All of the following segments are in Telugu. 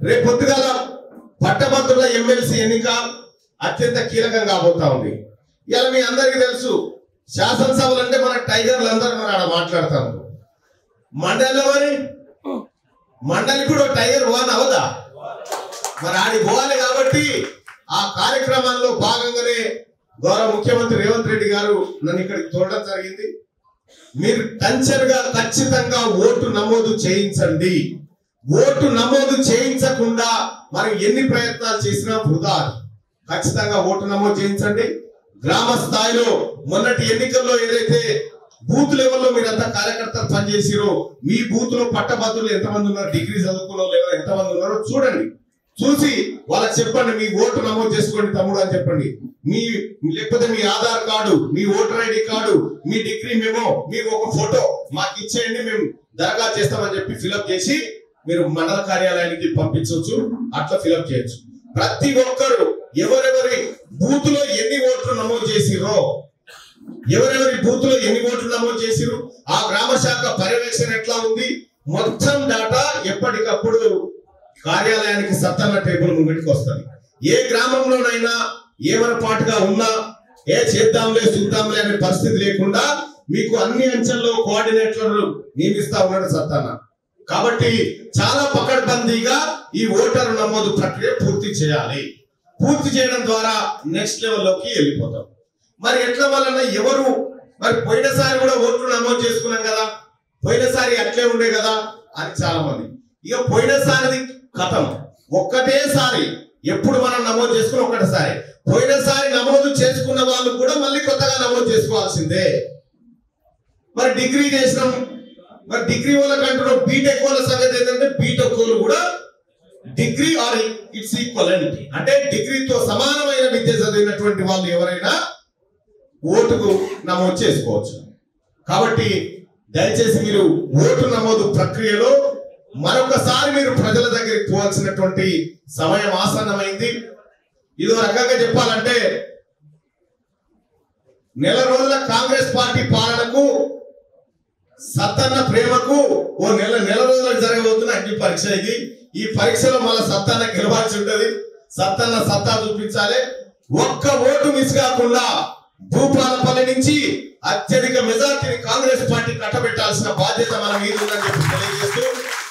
రేపు పొద్దుగాల పట్టభద్రుల ఎమ్మెల్సీ ఎన్నిక అత్యంత కీలకం కాబోతా ఉంది ఇలా మీ అందరికీ తెలుసు శాసనసభలు అంటే మన టైగర్లు అందరూ మన ఆడ మాట్లాడతాం మండలిలో మరి మండలి కూడా ఒక టైగర్ వన్ అవదా మరి ఆడి పోవాలి కాబట్టి ఆ కార్యక్రమాల్లో భాగంగానే గౌరవ ముఖ్యమంత్రి రేవంత్ రెడ్డి గారు నన్ను ఇక్కడికి చూడడం జరిగింది మీరు టెన్షన్ గా ఖచ్చితంగా ఓటు నమోదు చేయించండి ఓటు నమోదు చేయించకుండా మనం ఎన్ని ప్రయత్నాలు చేసినా వృధా అది. ఖచ్చితంగా ఓటు నమోదు చేయించండి గ్రామ స్థాయిలో మొన్నటి ఎన్నికల్లో ఏదైతే బూత్ లెవెల్లో మీరంతా కార్యకర్తలు పనిచేసిరో మీ బూత్ లో పట్టభద్రులు ఎంతమంది ఉన్నారు డిగ్రీ చదువుకున్న లేదా ఎంతమంది ఉన్నారో చూడండి చూసి వాళ్ళకి చెప్పండి మీ ఓటు నమోదు చేసుకోండి తమ్ముడు అని చెప్పండి మీ లేకపోతే మీ ఆధార్ కార్డు మీ ఓటర్ ఐడి కార్డు మీ డిగ్రీ మెమో మీ ఒక ఫోటో మాకు ఇచ్చేయండి మేము దరఖాస్తు చేస్తామని చెప్పి ఫిలప్ చేసి మీరు మండల కార్యాలయానికి పంపించవచ్చు అట్లా ఫిలప్ చేయొచ్చు ప్రతి ఒక్కరు ఎవరెవరి బూత్ లో ఎన్ని ఓట్లు నమోదు చేసిరో ఎవరెవరి బూత్ లో ఎన్ని ఓట్లు నమోదు చేసిరు ఆ గ్రామ శాఖ పర్యవేక్షణ ఎట్లా ఉంది మొత్తం డాటా ఎప్పటికప్పుడు కార్యాలయానికి సత్తన్న టేబుల్ ముంగటికి వస్తుంది ఏ గ్రామంలోనైనా ఏమరపాటుగా ఉన్నా ఏ చేద్దాంలే చూద్దాంలే అనే పరిస్థితి లేకుండా మీకు అన్ని అంచెల్లో కోఆర్డినేటర్లు నియమిస్తా ఉన్నాడు సత్తన్న కాబట్టి చాలా పకడ్బందీగా ఈ ఓటరు నమోదు ప్రక్రియ పూర్తి చేయాలి పూర్తి చేయడం ద్వారా నెక్స్ట్ లెవెల్లోకి వెళ్ళిపోతాం మరి ఎట్ల వలన ఎవరు మరి పోయినసారి కూడా ఓట్లు నమోదు చేసుకున్నాం కదా పోయినసారి అట్లే ఉండే కదా అని చాలా మంది ఇక పోయినసారిది కథం ఒక్కటేసారి ఎప్పుడు మనం నమోదు చేసుకుని ఒక్కటేసారి పోయినసారి నమోదు చేసుకున్న వాళ్ళు కూడా మళ్ళీ కొత్తగా నమోదు చేసుకోవాల్సిందే మరి డిగ్రీ చేసినాం మరి డిగ్రీ వాళ్ళకి అంటున్నాం బీటెక్ వాళ్ళ సంగతి ఏంటంటే బీటెక్ వాళ్ళు కూడా డిగ్రీ ఆర్ ఇట్స్ ఈక్వలెంట్ అంటే డిగ్రీతో సమానమైన విద్య చదివినటువంటి వాళ్ళు ఎవరైనా ఓటుకు నమోదు చేసుకోవచ్చు కాబట్టి దయచేసి మీరు ఓటు నమోదు ప్రక్రియలో మరొకసారి మీరు ప్రజల దగ్గరికి పోవాల్సినటువంటి సమయం ఆసన్నమైంది ఇదో రకంగా చెప్పాలంటే నెల రోజుల కాంగ్రెస్ పార్టీ పాలనకు సత్తన్న ప్రేమకు ఓ నెల నెల రోజులకు జరగబోతున్న అగ్ని పరీక్ష ఇది ఈ పరీక్షలో మళ్ళీ సత్తన్న గెలవాల్సి ఉంటది సత్తన్న సత్తా చూపించాలి ఒక్క ఓటు మిస్ కాకుండా భూపాలపల్లి నుంచి అత్యధిక మెజార్టీని కాంగ్రెస్ పార్టీ కట్టబెట్టాల్సిన బాధ్యత మన మీద ఉందని చెప్పి తెలియజేస్తూ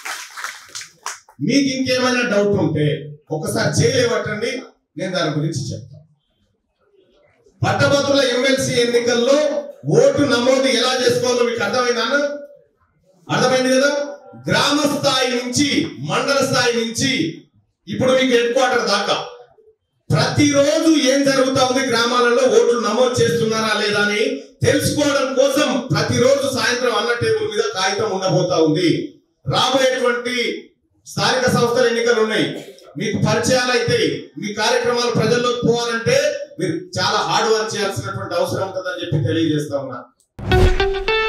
మీకు ఇంకేమైనా డౌట్ ఉంటే ఒకసారి చేయలేవటండి నేను దాని గురించి చెప్తాను పట్టభద్రుల ఎమ్మెల్సీ ఎన్నికల్లో ఓటు నమోదు ఎలా చేసుకోవాలో మీకు అర్థమైందా అన్న? అర్థమైంది కదా గ్రామ స్థాయి నుంచి మండల స్థాయి నుంచి ఇప్పుడు మీకు హెడ్ క్వార్టర్ దాకా ప్రతిరోజు ఏం జరుగుతా ఉంది గ్రామాలలో ఓట్లు నమోదు చేస్తున్నారా లేదా అని తెలుసుకోవడం కోసం ప్రతిరోజు సాయంత్రం అన్న టేబుల్ మీద కాగితం ఉండబోతా ఉంది రాబోయేటువంటి స్థానిక సంస్థల ఎన్నికలు ఉన్నాయి మీకు పరిచయాలు అయితే మీ కార్యక్రమాలు ప్రజల్లోకి పోవాలంటే మీరు చాలా హార్డ్ వర్క్ చేయాల్సినటువంటి అవసరం ఉంటుందని చెప్పి తెలియజేస్తా ఉన్నా